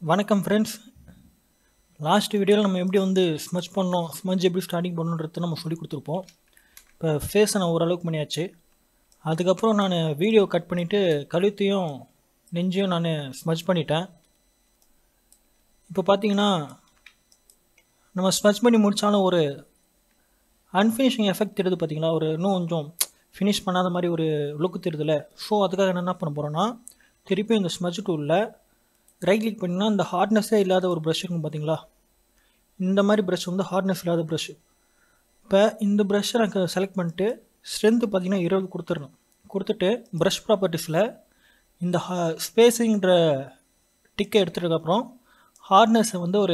வணக்கம் friends last வீடியோவில் நம்ம எப்படி வந்து ஸ்மச் பண்ணோம் ஸ்மஜ் எப்படி ஸ்டார்டிங் பண்ணணுன்றத நம்ம சொல்லி கொடுத்துருப்போம் இப்போ ஃபேஸை நான் ஓரளவுக்கு பண்ணியாச்சு அதுக்கப்புறம் நான் வீடியோ கட் பண்ணிவிட்டு கழுத்தையும் நெஞ்சையும் நான் ஸ்மச் பண்ணிட்டேன் இப்போ பார்த்தீங்கன்னா நம்ம ஸ்மச் பண்ணி முடித்தாலும் ஒரு அன்ஃபினிஷிங் எஃபெக்ட் தெரியுது பார்த்தீங்களா ஒரு இன்னும் கொஞ்சம் ஃபினிஷ் பண்ணாத மாதிரி ஒரு லுக்கு தெரியுதுல்ல ஸோ அதுக்காக நான் என்ன பண்ண போகிறேன்னா திருப்பி இந்த ஸ்மஜ் டூலில் ரைட் கிளிக் பண்ணிங்கன்னா இந்த ஹார்ட்னஸே இல்லாத ஒரு ப்ரஷ் இருக்கும் பார்த்தீங்களா இந்த மாதிரி ப்ரஷ் வந்து ஹார்ட்னஸ் இல்லாத ப்ரஷ் இப்போ இந்த ப்ரஷ்ஷை நான் செலக்ட் பண்ணிட்டு ஸ்ட்ரென்த்து பார்த்தீங்கன்னா இருபது கொடுத்துடணும் கொடுத்துட்டு ப்ரஷ் ப்ராப்பர்ட்டிஸில் இந்த ஹா ஸ்பேஸிங்கிற டிக்கை எடுத்துட்டதுக்கப்புறம் ஹார்ட்னஸை வந்து ஒரு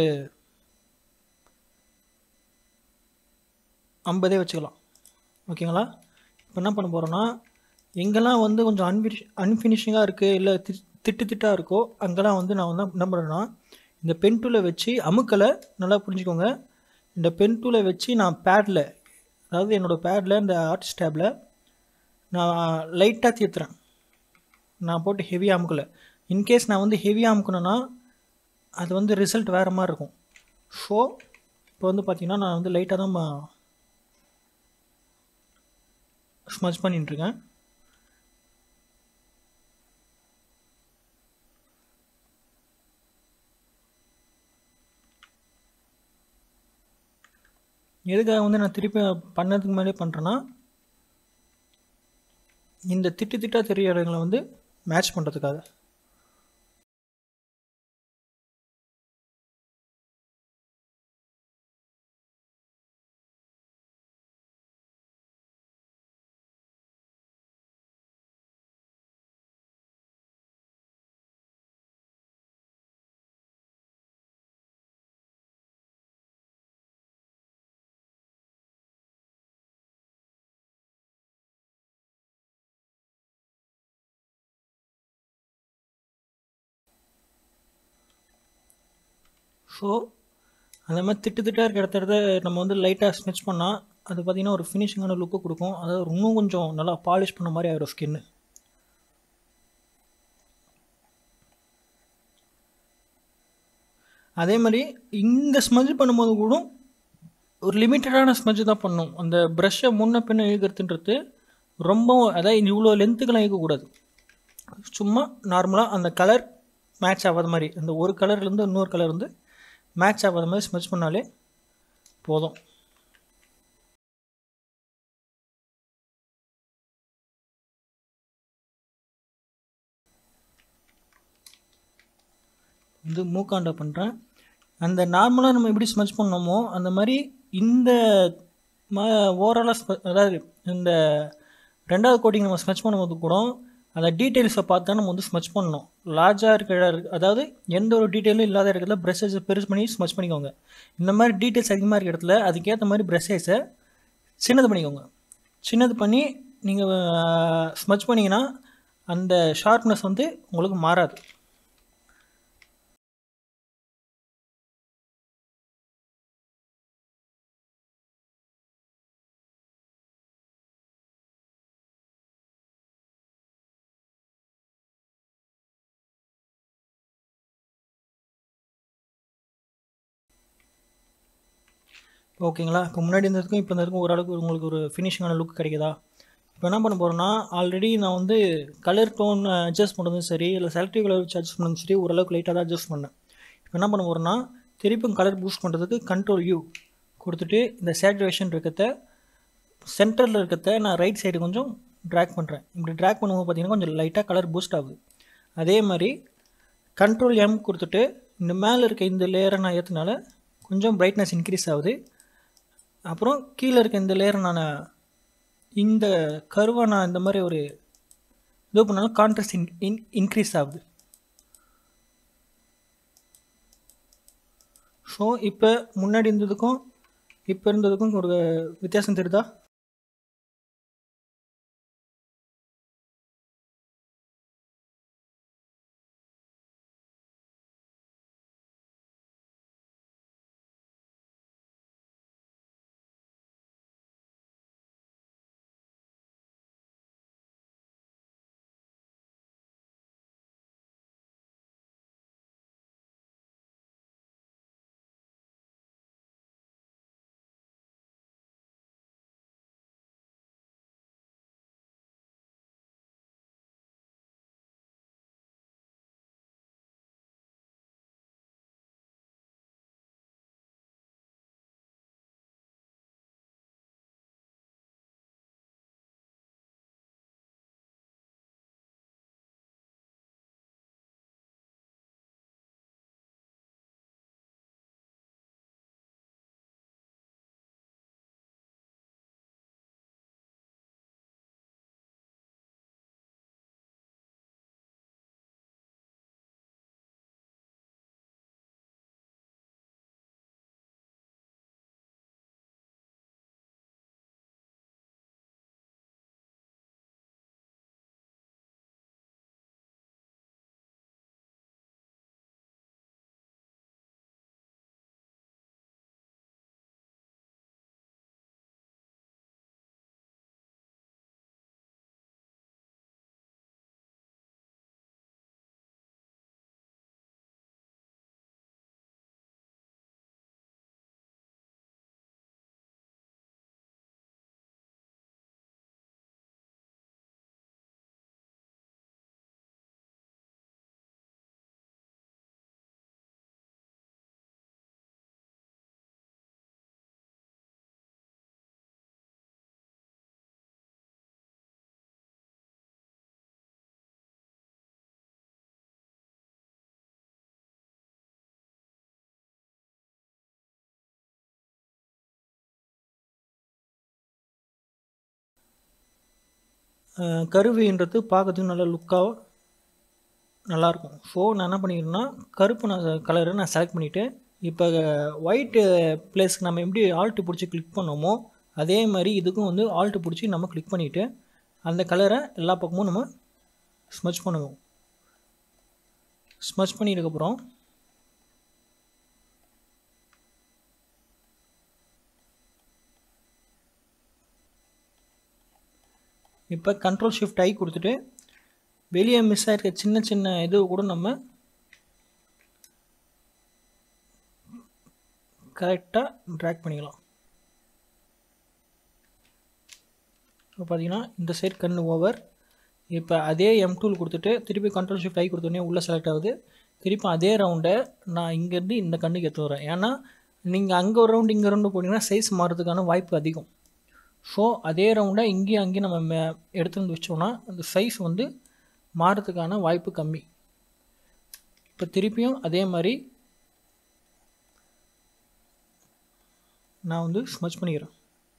ஐம்பதே வச்சுக்கலாம் ஓகேங்களா இப்போ என்ன பண்ண போகிறோன்னா எங்கெல்லாம் வந்து கொஞ்சம் அன்ஃபினிஷ் அன்ஃபினிஷிங்காக இருக்குது இல்லை தி திட்டு திட்டாக இருக்கோ அங்கெல்லாம் வந்து நான் வந்து என்ன பண்ணுறேன்னா இந்த பென் டூலை வச்சு அமுக்கலை நல்லா புரிஞ்சுக்கோங்க இந்த பென் டூலை வச்சு நான் பேடில் அதாவது என்னோடய பேடில் இந்த ஆர்டிஸ்ட் டேப்பில் நான் லைட்டாக தீர்த்துறேன் நான் போட்டு ஹெவியாக அமுக்கலை இன்கேஸ் நான் வந்து ஹெவியாக அமுக்கணுன்னா அது வந்து ரிசல்ட் வேறு மாதிரி இருக்கும் ஸோ இப்போ வந்து பார்த்திங்கன்னா நான் வந்து லைட்டாக தான் ஸ்மச் பண்ணிட்டுருக்கேன் எதுக்காக வந்து நான் திருப்பி பண்ணதுக்கு மேலே பண்ணுறேன்னா இந்த திட்டு திட்டாக தெரிய இடங்களை வந்து மேட்ச் பண்ணுறதுக்காக ஸோ அந்த மாதிரி திட்டு திட்டாக இருக்கிற இடத்துல நம்ம வந்து லைட்டாக ஸ்மெச் பண்ணால் அது பார்த்திங்கன்னா ஒரு ஃபினிஷிங்கான லுக்கு கொடுக்கும் அதாவது இன்னும் கொஞ்சம் நல்லா பாலிஷ் பண்ண மாதிரி ஆகிடும் ஸ்கின்னு அதே மாதிரி இந்த ஸ்மஜ் பண்ணும்போது கூட ஒரு லிமிட்டடான ஸ்மஜ் தான் பண்ணும் அந்த ப்ரஷ்ஷை முன்ன பின்ன இழுக்கிறதுன்றது ரொம்ப அதாவது இவ்வளோ லென்த்துக்கெல்லாம் இழுக்கக்கூடாது சும்மா நார்மலாக அந்த கலர் மேட்ச் ஆகாத மாதிரி அந்த ஒரு கலர்லேருந்து இன்னொரு கலர் வந்து மேட்ச் ஆகாத மாதிரி ஸ்மெச் பண்ணாலே போதும் இது மூக்காண்டா பண்ணுறேன் அந்த நார்மலாக நம்ம எப்படி ஸ்மெச் பண்ணோமோ அந்த மாதிரி இந்த ம ஓவராலாக ஸ்மெ அதாவது இந்த ரெண்டாவது கோட்டிங் நம்ம ஸ்மெச் பண்ணும்போது கூட அந்த டீட்டெயில்ஸை பார்த்து தான் நம்ம வந்து ஸ்மச் பண்ணணும் லார்ஜாக இருக்கிற அதாவது எந்த ஒரு டீட்டெயிலும் இல்லாத இடத்துல ப்ரெஷ்ஷை பெருசு பண்ணி ஸ்மச் பண்ணிக்கோங்க இந்த மாதிரி டீட்டெயில்ஸ் அதிகமாக இருக்கிற இடத்துல அதுக்கேற்ற மாதிரி ப்ரெஷ்ஷை சின்னது பண்ணிக்கோங்க சின்னது பண்ணி நீங்கள் ஸ்மச் பண்ணிங்கன்னா அந்த ஷார்ப்னஸ் வந்து உங்களுக்கு மாறாது ஓகேங்களா இப்போ முன்னாடி இருந்ததுக்கும் இப்போ இருந்ததுக்கும் ஓரளவுக்கு உங்களுக்கு ஒரு ஃபினிஷிங்கான லுக் கிடைக்குதா இப்போ என்ன பண்ண போகிறோன்னா ஆல்ரெடி நான் வந்து கலர் டோன் அட்ஜஸ்ட் பண்ணுறதும் சரி இல்லை செலக்டிவ் கலர் வச்சு அட்ஜஸ்ட் பண்ணதும் சரி ஓரளவுக்கு லைட்டாக தான் அட்ஜஸ்ட் பண்ணேன் இப்போ என்ன பண்ண போகிறோன்னா திருப்பியும் கலர் பூஸ்ட் பண்ணுறதுக்கு கண்ட்ரோல் யூ கொடுத்துட்டு இந்த சேச்சுரேஷன் இருக்கிறத சென்டரில் இருக்கிறத நான் ரைட் சைடு கொஞ்சம் ட்ராக் பண்ணுறேன் இப்படி ட்ராக் பண்ணும்போது பார்த்தீங்கன்னா கொஞ்சம் லைட்டாக கலர் பூஸ்ட் ஆகுது அதே மாதிரி கண்ட்ரோல் எம் கொடுத்துட்டு இந்த மேலே இருக்க இந்த லேயரை நான் ஏற்றுனால கொஞ்சம் பிரைட்னஸ் இன்க்ரீஸ் ஆகுது அப்புறம் கீழே இருக்க இந்த லேயரை நான் இந்த கருவை நான் இந்த மாதிரி ஒரு இது பண்ணாலும் கான்ட்ராஸ்ட் இன் இன் இன்க்ரீஸ் ஆகுது ஸோ இப்போ முன்னாடி இருந்ததுக்கும் இப்போ இருந்ததுக்கும் ஒரு வித்தியாசம் தெரியுதா கருவின்றது பார்க்கறதுக்கு நல்ல லுக்காக நல்லாயிருக்கும் ஸோ நான் என்ன பண்ணிக்கிறேன்னா கருப்பு நான் கலரை நான் செலக்ட் பண்ணிவிட்டு இப்போ ஒயிட்டு பிளேஸ்க்கு நம்ம எப்படி ஆல்ட்டு பிடிச்சி கிளிக் பண்ணோமோ அதே மாதிரி இதுக்கும் வந்து ஆல்ட்டு பிடிச்சி நம்ம கிளிக் பண்ணிவிட்டு அந்த கலரை எல்லா பக்கமும் நம்ம ஸ்மச் பண்ணுவோம் ஸ்மச் பண்ணிட்டதுக்கப்புறம் இப்போ கண்ட்ரோல் ஷிஃப்ட் ஐ கொடுத்துட்டு வெளியே மிஸ் ஆகிருக்க சின்ன சின்ன இது கூட நம்ம கரெக்டாக ட்ராக் பண்ணிக்கலாம் இப்போ பார்த்தீங்கன்னா இந்த சைடு கண் ஓவர் இப்போ அதே எம் டூல் கொடுத்துட்டு திருப்பி கண்ட்ரோல் ஷிஃப்ட் ஐ கொடுத்தோடனே உள்ளே செலக்ட் ஆகுது திருப்பி அதே ரவுண்டை நான் இங்கேருந்து இந்த கண்ணுக்கு எடுத்து வரேன் ஏன்னா நீங்கள் அங்கே ஒரு ரவுண்டு இங்கே ரவுண்டு போட்டிங்கன்னா சைஸ் மாறுறதுக்கான வாய்ப்பு அதிகம் ஸோ அதே ரவுண்டை இங்கேயும் அங்கேயும் நம்ம மே எடுத்து வந்து வச்சோன்னா அந்த சைஸ் வந்து மாறதுக்கான வாய்ப்பு கம்மி இப்போ திருப்பியும் அதே மாதிரி நான் வந்து ஸ்மச் பண்ணிக்கிறேன்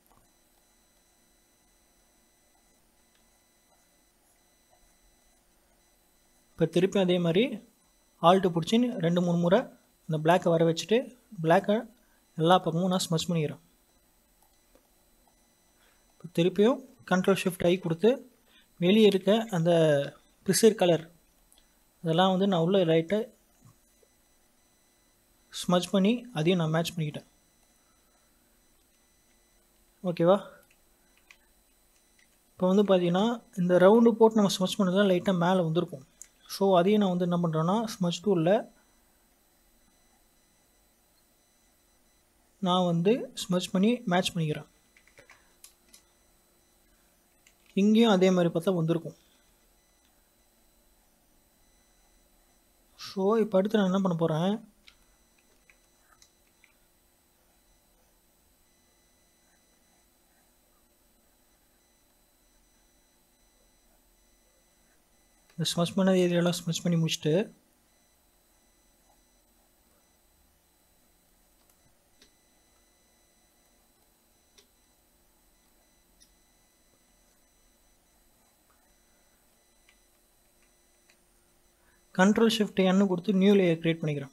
இப்போ திருப்பி அதே மாதிரி ஆல்ட்டு பிடிச்சி ரெண்டு மூணு முறை அந்த பிளாக்கை வர வச்சுட்டு பிளாக்கை எல்லா பக்கமும் நான் ஸ்மச் பண்ணிக்கிறேன் இப்போ திருப்பியும் கண்ட்ரோல் ஷிஃப்ட் ஐ கொடுத்து வெளியே இருக்க அந்த ப்ரிசர் கலர் அதெல்லாம் வந்து நான் உள்ள லைட்டை ஸ்மச் பண்ணி அதையும் நான் மேட்ச் பண்ணிக்கிட்டேன் ஓகேவா இப்போ வந்து பார்த்தீங்கன்னா இந்த ரவுண்டு போட்டு நம்ம ஸ்மச் பண்ணதில் லைட்டாக மேலே வந்திருக்கும் ஸோ அதையும் நான் வந்து என்ன பண்ணுறேன்னா ஸ்மச் டூலில் நான் வந்து ஸ்மச் பண்ணி மேட்ச் பண்ணிக்கிறேன் இங்கேயும் அதே மாதிரி பார்த்தா வந்திருக்கும் ஸோ இப்போ அடுத்து நான் என்ன பண்ண போகிறேன் இந்த ஸ்மச் பண்ண ஏரியாலாம் ஸ்மச் பண்ணி முடிச்சுட்டு கண்ட்ரோல் ஷிஃப்ட் எண்ணு கொடுத்து நியூ லேயர் க்ரியேட் பண்ணிக்கிறேன்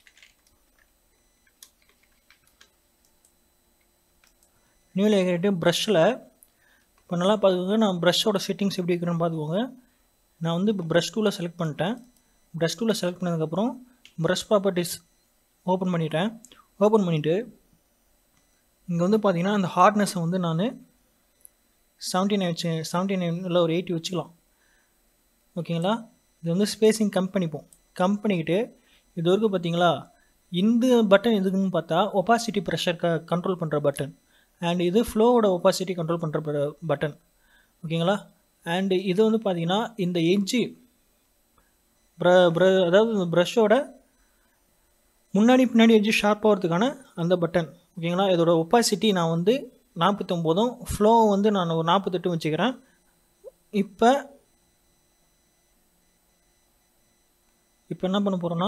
நியூ லேயர் கிரியேட்டு ப்ரஷ்ஷில் இப்போ நல்லா பார்த்துக்கோங்க நான் ப்ரஷ்ஷோட செட்டிங்ஸ் எப்படி இருக்கிறேன்னு பார்த்துக்கோங்க நான் வந்து இப்போ ப்ரஷ் டூவில் செலக்ட் பண்ணிட்டேன் ப்ரஷ் டூவில் செலக்ட் பண்ணதுக்கப்புறம் ப்ரஷ் ப்ராப்பர்ட்டிஸ் ஓப்பன் பண்ணிட்டேன் ஓப்பன் பண்ணிவிட்டு இங்கே வந்து பார்த்தீங்கன்னா அந்த ஹார்ட்னஸை வந்து நான் செவன்ட்டி நைன் வச்சு செவன்ட்டி நைன் இல்லை ஒரு எயிட்டி வச்சுக்கலாம் ஓகேங்களா இது வந்து ஸ்பேஸிங் கம் பண்ணிப்போம் கம் பண்ணிக்கிட்டு இது வரைக்கும் பார்த்தீங்களா இந்த பட்டன் எதுக்குன்னு பார்த்தா ஒப்பாசிட்டி ப்ரெஷர் க கண்ட்ரோல் பண்ணுற பட்டன் அண்ட் இது ஃப்ளோவோட ஒப்பாசிட்டி கண்ட்ரோல் பண்ணுற பட்டன் ஓகேங்களா அண்டு இது வந்து பார்த்தீங்கன்னா இந்த எட்ஜு ப்ர ப்ர அதாவது இந்த ப்ரஷ்ஷோட முன்னாடி பின்னாடி எட்ஜு ஷார்ப் ஆகிறதுக்கான அந்த பட்டன் ஓகேங்களா இதோட ஒப்பாசிட்டி நான் வந்து நாற்பத்தொம்போதும் ஃப்ளோ வந்து நான் ஒரு நாற்பத்தெட்டு வச்சுக்கிறேன் இப்போ இப்போ என்ன பண்ண போகிறோன்னா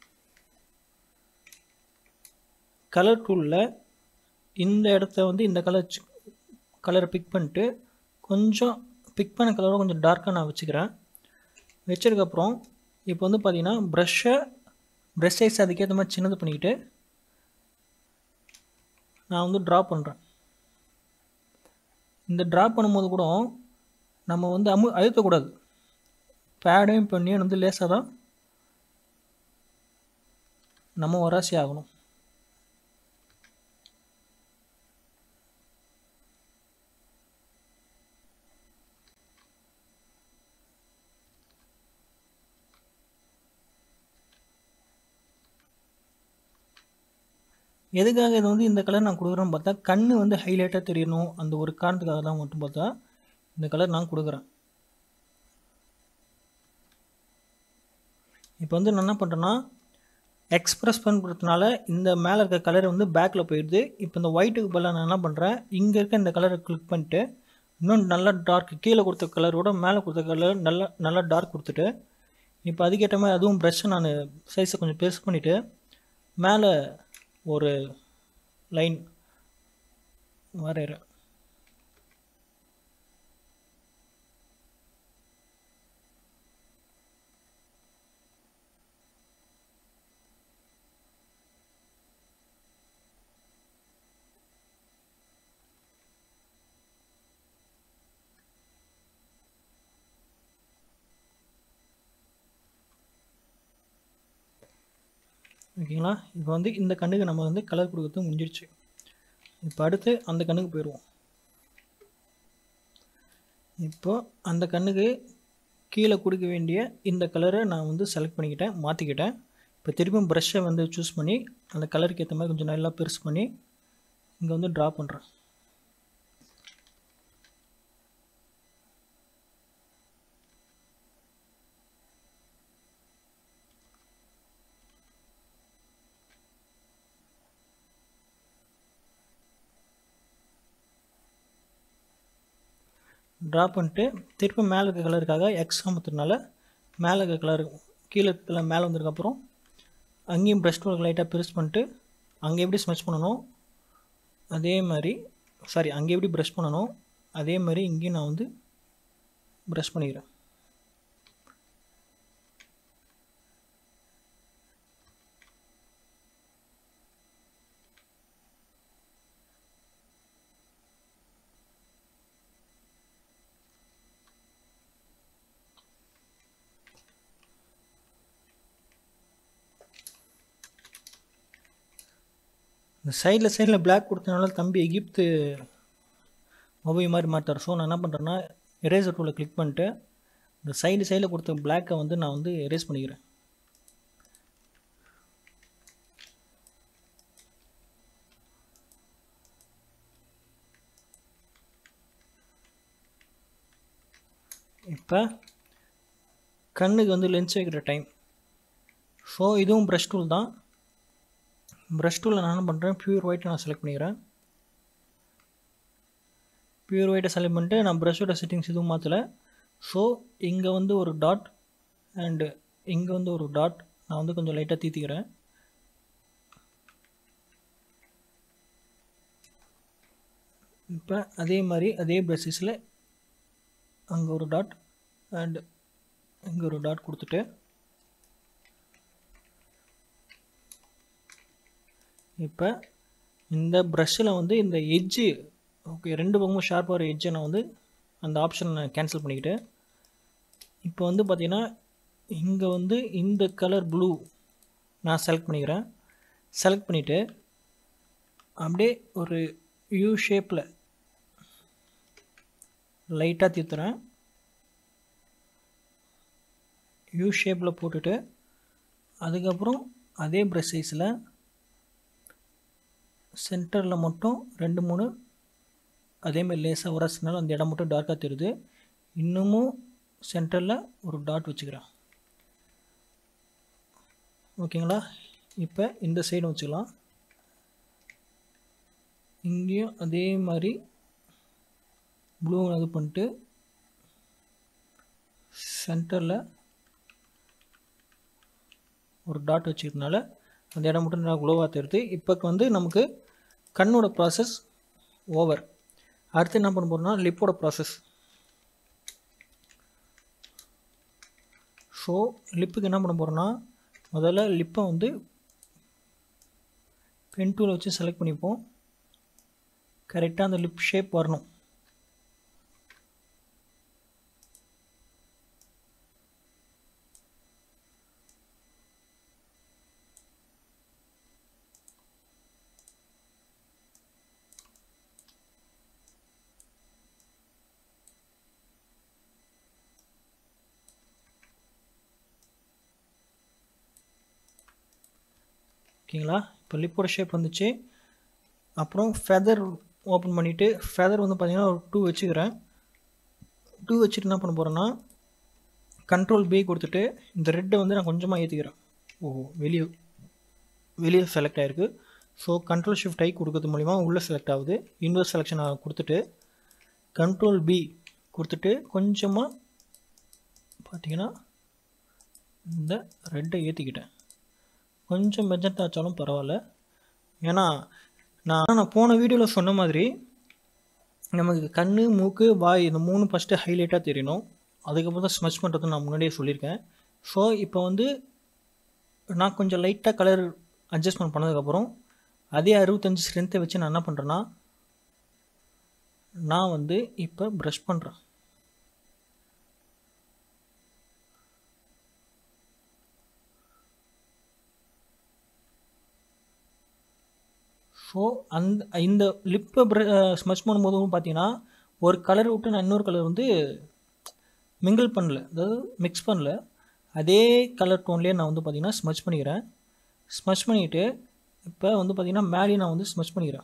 கலர் டூலில் இந்த இடத்த வந்து இந்த கலர் கலரை பிக் பண்ணிட்டு கொஞ்சம் பிக் பண்ண கலரோட கொஞ்சம் டார்க்காக நான் வச்சுக்கிறேன் வச்சதுக்கப்புறம் இப்போ வந்து பார்த்தீங்கன்னா ப்ரஷ்ஷை ப்ரஷ் சைஸ் அதுக்கேற்ற மாதிரி சின்னது பண்ணிக்கிட்டு நான் வந்து ட்ரா பண்ணுறேன் இந்த ட்ரா பண்ணும்போது கூட நம்ம வந்து அமு அழுத்தக்கூடாது பேடையும் பண்ணியும் வந்து லேசாக தான் நம்ம வராசி ஆகணும் எதுக்காக இது வந்து இந்த கலர் நான் கொடுக்குறேன்னு பார்த்தா கண் வந்து ஹைலைட்டாக தெரியணும் அந்த ஒரு காரணத்துக்காக தான் மட்டும் பார்த்தா இந்த கலர் நான் கொடுக்குறேன் இப்போ வந்து நான் என்ன பண்ணுறேன்னா எக்ஸ்ப்ரெஸ் பண்ணுறதுனால இந்த மேலே இருக்க கலர் வந்து பேக்கில் போயிடுது இப்போ இந்த ஒயிட்டுக்கு பதிலாக நான் என்ன பண்ணுறேன் இங்கே இருக்க இந்த கலரை கிளிக் பண்ணிட்டு இன்னும் நல்லா டார்க் கீழே கொடுத்த கலரோட மேலே கொடுத்த கலர் நல்லா நல்லா டார்க் கொடுத்துட்டு இப்போ அதுக்கேற்ற மாதிரி அதுவும் ப்ரஷ்ஷை நான் சைஸை கொஞ்சம் பெருசு பண்ணிவிட்டு மேலே ஒரு லைன் வரைகிறேன் ஓகேங்களா இப்போ வந்து இந்த கண்ணுக்கு நம்ம வந்து கலர் கொடுக்கறது முடிஞ்சிடுச்சு இப்போ அடுத்து அந்த கண்ணுக்கு போயிடுவோம் இப்போ அந்த கண்ணுக்கு கீழே கொடுக்க வேண்டிய இந்த கலரை நான் வந்து செலக்ட் பண்ணிக்கிட்டேன் மாற்றிக்கிட்டேன் இப்போ திரும்பியும் ப்ரஷ்ஷை வந்து சூஸ் பண்ணி அந்த கலருக்கு ஏற்ற மாதிரி கொஞ்சம் நல்லா பெருசு பண்ணி இங்கே வந்து ட்ரா பண்ணுறேன் ட்ரா பண்ணிட்டு திருப்பி மேலே இருக்க கலருக்காக எக்ஸ் அமுத்துறதுனால மேலே இருக்க கலர் கீழே இருக்க மேலே வந்ததுக்கப்புறம் அங்கேயும் ப்ரஷ் டூல் லைட்டாக பெருசு பண்ணிட்டு அங்கே எப்படி ஸ்மெச் பண்ணணும் அதே மாதிரி சாரி அங்கே எப்படி ப்ரஷ் பண்ணணும் அதே மாதிரி இங்கேயும் நான் வந்து ப்ரஷ் பண்ணிக்கிறேன் இந்த சைடில் சைடில் பிளாக் கொடுத்தனால தம்பி எகிப்து மொபைல் மாதிரி மாட்டார் ஸோ நான் என்ன பண்ணுறேன்னா எரேசர் டூவில் கிளிக் பண்ணிட்டு இந்த சைடு சைடில் கொடுத்த பிளாக்கை வந்து நான் வந்து எரேஸ் பண்ணிக்கிறேன் இப்போ கண்ணுக்கு வந்து லென்ஸ் வைக்கிற டைம் ஸோ இதுவும் ப்ரஷ் டூல் தான் ப்ரஷ் டூலில் நான் என்ன பண்ணுறேன் ப்யூர் ஒயிட்டை நான் செலக்ட் பண்ணிக்கிறேன் ப்யூர் ஒயிட்டை செலக்ட் பண்ணிட்டு நான் ப்ரஷ்ஷோட செட்டிங்ஸ் எதுவும் மாற்றலை ஸோ இங்கே வந்து ஒரு டாட் அண்டு இங்கே வந்து ஒரு டாட் நான் வந்து கொஞ்சம் லைட்டாக தீத்திக்கிறேன் இப்போ அதே மாதிரி அதே ப்ரஷஸில் அங்கே ஒரு டாட் அண்ட் இங்கே ஒரு டாட் கொடுத்துட்டு இப்போ இந்த ப்ரஷ்ஷில் வந்து இந்த எட்ஜு ஓகே ரெண்டு பக்கமும் ஷார்ப்பாக ஒரு எட்ஜை நான் வந்து அந்த ஆப்ஷன் நான் கேன்சல் பண்ணிக்கிட்டு இப்போ வந்து பார்த்தீங்கன்னா இங்கே வந்து இந்த கலர் ப்ளூ நான் செலக்ட் பண்ணிக்கிறேன் செலக்ட் பண்ணிவிட்டு அப்படியே ஒரு யூ ஷேப்பில் லைட்டாக தீர்த்துறேன் யூ ஷேப்பில் போட்டுட்டு அதுக்கப்புறம் அதே ப்ரஷ் சைஸில் சென்டரில் மட்டும் ரெண்டு மூணு அதேமாதிரி லேசாக உரசினாலும் அந்த இடம் மட்டும் டார்க்காக தெரியுது இன்னமும் சென்டரில் ஒரு டாட் வச்சுக்கிறேன் ஓகேங்களா இப்போ இந்த சைடு வச்சுக்கலாம் இங்கேயும் அதே மாதிரி ப்ளூ இது பண்ணிட்டு சென்டரில் ஒரு டாட் வச்சுக்கிறதுனால அந்த இடம் மட்டும் நல்லா க்ளோவாக தெரியுது இப்போ வந்து நமக்கு கண்ணோட ப்ராசஸ் ஓவர் அடுத்து என்ன பண்ண போகிறோம்னா லிப்போட ப்ராசஸ் ஸோ லிப்புக்கு என்ன பண்ண போகிறோன்னா முதல்ல லிப்பை வந்து பென் டூலை வச்சு செலக்ட் பண்ணிப்போம் கரெக்டாக அந்த லிப் ஷேப் வரணும் ஓகேங்களா இப்போ லிப்போட ஷேப் வந்துச்சு அப்புறம் ஃபெதர் ஓப்பன் பண்ணிவிட்டு ஃபெதர் வந்து பார்த்திங்கன்னா ஒரு டூ வச்சுக்கிறேன் டூ வச்சுட்டு என்ன பண்ண போகிறேன்னா கண்ட்ரோல் பி கொடுத்துட்டு இந்த ரெட்டை வந்து நான் கொஞ்சமாக ஏற்றிக்கிறேன் ஓ வெளியே வெளியே செலக்ட் ஆகிருக்கு ஸோ கண்ட்ரோல் ஷிஃப்ட் ஐ கொடுக்கறது மூலிமா உள்ளே செலக்ட் ஆகுது இன்வெர்ஸ் செலெக்ஷன் கொடுத்துட்டு கண்ட்ரோல் பி கொடுத்துட்டு கொஞ்சமாக பார்த்தீங்கன்னா இந்த ரெட்டை ஏற்றிக்கிட்டேன் கொஞ்சம் மெஜெண்ட் ஆச்சாலும் பரவாயில்ல ஏன்னா நான் நான் போன வீடியோவில் சொன்ன மாதிரி நமக்கு கண் மூக்கு வாய் இந்த மூணு ஃபஸ்ட்டு ஹைலைட்டாக தெரியணும் அதுக்கப்புறம் தான் ஸ்மெச் பண்ணுறது நான் முன்னாடியே சொல்லியிருக்கேன் ஸோ இப்போ வந்து நான் கொஞ்சம் லைட்டாக கலர் அட்ஜஸ்ட்மெண்ட் பண்ணதுக்கப்புறம் அதே அறுபத்தஞ்சு ஸ்ட்ரென்த்தை வச்சு நான் என்ன பண்ணுறேன்னா நான் வந்து இப்போ ப்ரஷ் பண்ணுறேன் ஸோ அந்த இந்த லிப்பை ஸ்மச் பண்ணும்போது பார்த்தீங்கன்னா ஒரு கலர் விட்டு நான் இன்னொரு கலர் வந்து மிங்கிள் பண்ணல அதாவது மிக்ஸ் பண்ணல அதே கலர் டோன்லேயே நான் வந்து பார்த்திங்கன்னா ஸ்மச் பண்ணிக்கிறேன் ஸ்மச் பண்ணிவிட்டு இப்போ வந்து பார்த்திங்கன்னா மேலேயும் நான் வந்து ஸ்மச் பண்ணிக்கிறேன்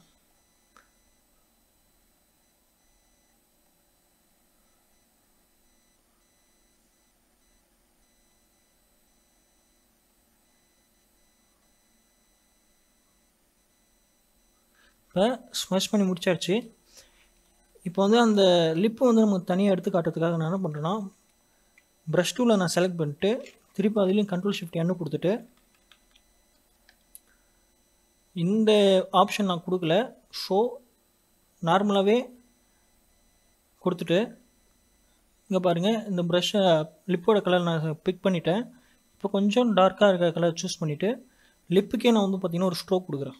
இப்போ ஸ்மஷ் பண்ணி முடிச்சாச்சு இப்போ வந்து அந்த லிப்பு வந்து நமக்கு தனியாக எடுத்து காட்டுறதுக்காக நான் என்ன பண்ணுறேன்னா ப்ரஷ் டூவில் நான் செலக்ட் பண்ணிட்டு திருப்பி அதுலேயும் கண்ட்ரோல் ஷிஃப்ட் எண்ணு கொடுத்துட்டு இந்த ஆப்ஷன் நான் கொடுக்கல ஸோ நார்மலாகவே கொடுத்துட்டு இங்கே பாருங்கள் இந்த ப்ரஷ்ஷை லிப்போட கலர் நான் பிக் பண்ணிட்டேன் இப்போ கொஞ்சம் டார்க்காக இருக்கிற கலர் சூஸ் பண்ணிவிட்டு லிப்புக்கே நான் வந்து பார்த்திங்கன்னா ஒரு ஸ்ட்ரோக் கொடுக்குறேன்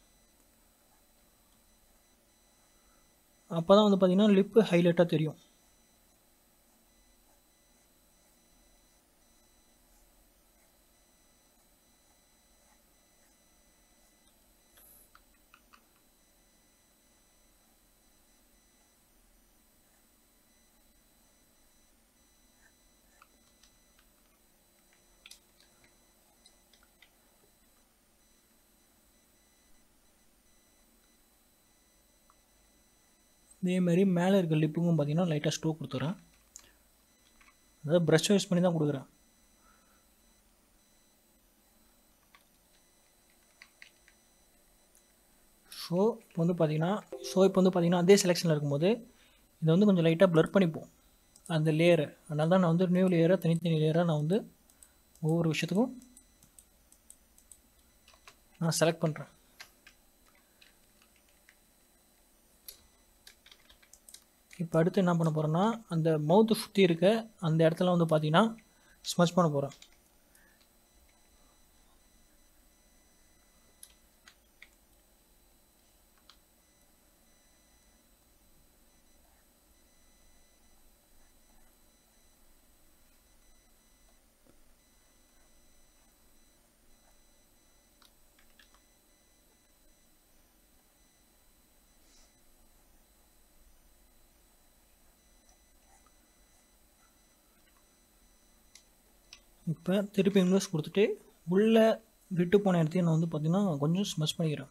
அப்போ தான் வந்து பார்த்திங்கன்னா லிப்பு ஹைலைட்டாக தெரியும் இதே மாதிரி மேலே இருக்க லிப்புக்கும் பார்த்தீங்கன்னா லைட்டாக ஸ்ட்ரோக் கொடுத்துறேன் அதாவது ப்ரஷ் யூஸ் பண்ணி தான் கொடுக்குறேன் ஸோ இப்போ வந்து பார்த்தீங்கன்னா ஸோ இப்போ வந்து பார்த்தீங்கன்னா அதே செலெக்ஷனில் இருக்கும்போது இதை வந்து கொஞ்சம் லைட்டாக ப்ளர் பண்ணிப்போம் அந்த லேயரை அதனால தான் நான் வந்து நியூ லேயரை தனித்தனி லேயராக நான் வந்து ஒவ்வொரு விஷயத்துக்கும் நான் செலக்ட் பண்ணுறேன் இப்போ அடுத்து என்ன பண்ண போகிறேன்னா அந்த மவுத்து சுற்றி இருக்க அந்த இடத்துல வந்து பார்த்தீங்கன்னா ஸ்மச் பண்ண போகிறேன் இப்போ திருப்பி இன்வெஸ்ட் கொடுத்துட்டு உள்ளே விட்டு போன இடத்தையும் நான் வந்து பார்த்திங்கன்னா கொஞ்சம் ஸ்மச் பண்ணிக்கிறேன்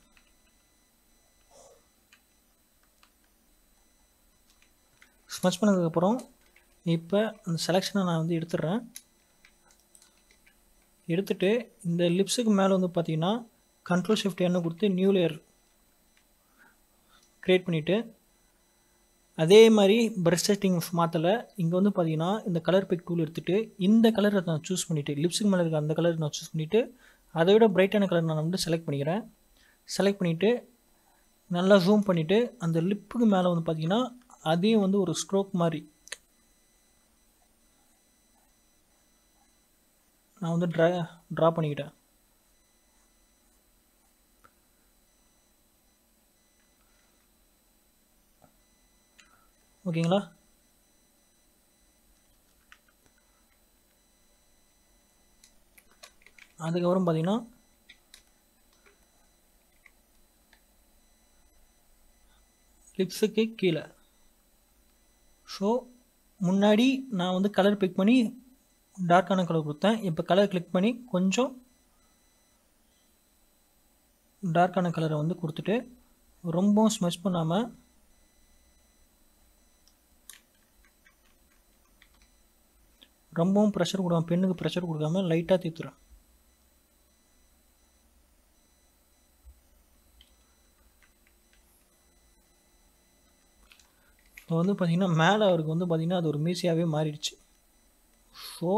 ஸ்மச் பண்ணதுக்கப்புறம் இப்போ அந்த செலெக்ஷனை நான் வந்து எடுத்துடுறேன் எடுத்துட்டு இந்த லிப்ஸுக்கு மேலே வந்து பார்த்தீங்கன்னா கண்ட்ரோல் ஷிஃப்ட் என்ன கொடுத்து நியூ லேயர் க்ரியேட் பண்ணிவிட்டு அதே மாதிரி ப்ரஷ் செட்டிங்ஸ் மாற்றலை இங்கே வந்து பார்த்தீங்கன்னா இந்த கலர் பிக் டூல் எடுத்துகிட்டு இந்த கலரை நான் சூஸ் பண்ணிவிட்டு லிப்ஸுக்கு மேலே இருக்க அந்த கலர் நான் சூஸ் பண்ணிவிட்டு அதை விட பிரைட்டான கலர் நான் வந்து செலக்ட் பண்ணிக்கிறேன் செலக்ட் பண்ணிவிட்டு நல்லா ஜூம் பண்ணிவிட்டு அந்த லிப்புக்கு மேலே வந்து பார்த்தீங்கன்னா அதையும் வந்து ஒரு ஸ்ட்ரோக் மாதிரி நான் வந்து ட்ரா ட்ரா பண்ணிக்கிட்டேன் ஓகேங்களா அதுக்கப்புறம் பார்த்தீங்கன்னா லிப்ஸுக்கு கீழே ஸோ முன்னாடி நான் வந்து கலர் பிக் பண்ணி டார்க்கான கலர் கொடுத்தேன் இப்போ கலர் கிளிக் பண்ணி கொஞ்சம் டார்க்கான கலரை வந்து கொடுத்துட்டு ரொம்பவும் ஸ்மச் பண்ணாமல் ரொம்பவும் ப்ரெஷர் கொடுக்காம பெண்ணுக்கு ப்ரெஷர் கொடுக்காம லைட்டாக தீத்துறேன் இப்போ வந்து பார்த்திங்கன்னா மேலே அவருக்கு வந்து பார்த்திங்கன்னா அது ஒரு மீசியாகவே மாறிடுச்சு ஸோ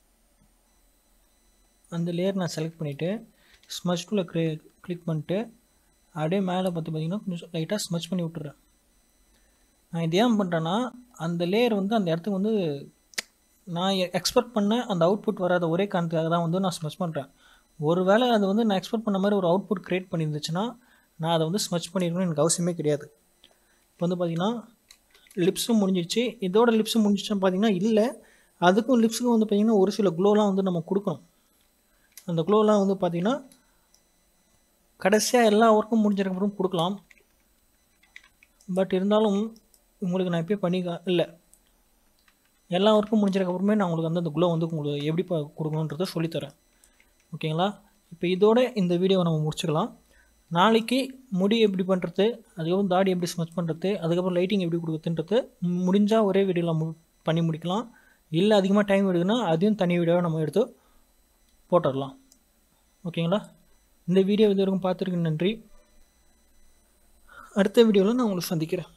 அந்த லேயர் நான் செலக்ட் பண்ணிவிட்டு ஸ்மச் டூவில் க்ரே கிளிக் பண்ணிட்டு அப்படியே மேலே பார்த்து பார்த்திங்கன்னா கொஞ்சம் லைட்டாக ஸ்மச் பண்ணி விட்டுறேன் நான் இது ஏன் பண்ணுறேன்னா அந்த லேயர் வந்து அந்த இடத்துக்கு வந்து நான் எக்ஸ்பெக்ட் பண்ண அந்த அவுட்புட் வராத ஒரே காரணத்துக்காக தான் வந்து நான் ஸ்மச் பண்ணுறேன் ஒருவேளை அது வந்து நான் எக்ஸ்பெக்ட் பண்ண மாதிரி ஒரு அவுட்புட் க்ரியேட் பண்ணியிருந்துச்சுன்னா நான் அதை வந்து ஸ்மச் பண்ணிருக்கணும்னு எனக்கு அவசியமே கிடையாது இப்போ வந்து பார்த்திங்கன்னா லிப்ஸும் முடிஞ்சிடுச்சு இதோட லிப்ஸும் முடிஞ்சிச்சுன்னு பார்த்தீங்கன்னா இல்லை அதுக்கும் லிப்ஸுக்கும் வந்து பார்த்திங்கன்னா ஒரு சில க்ளோலாம் வந்து நம்ம கொடுக்கணும் அந்த க்ளோலாம் வந்து பார்த்திங்கன்னா கடைசியாக எல்லா ஒர்க்கும் முடிஞ்சதுக்கப்புறம் கொடுக்கலாம் பட் இருந்தாலும் உங்களுக்கு நான் இப்போயே பண்ணி கா- இல்லை எல்லா ஒர்க்கும் முடிஞ்சதுக்கப்புறமே நான் உங்களுக்கு வந்து அந்த குளோ வந்து உங்களுக்கு எப்படி ப கொடுக்கணுன்றதை சொல்லித்தரேன் ஓகேங்களா இப்போ இதோட இந்த வீடியோவை நம்ம முடிச்சுக்கலாம் நாளைக்கு முடி எப்படி பண்ணுறது அதுக்கப்புறம் தாடி எப்படி ஸ்மச் பண்ணுறது அதுக்கப்புறம் லைட்டிங் எப்படி கொடுக்குறதுன்றது முடிஞ்சால் ஒரே வீடியோவில் மு பண்ணி முடிக்கலாம் இல்லை அதிகமாக டைம் எடுக்குன்னா அதையும் தனி வீடியோவை நம்ம எடுத்து போட்டுடலாம் ஓகேங்களா இந்த வீடியோ இது வரைக்கும் பார்த்துருக்கு நன்றி அடுத்த வீடியோவில் நான் உங்களை சந்திக்கிறேன்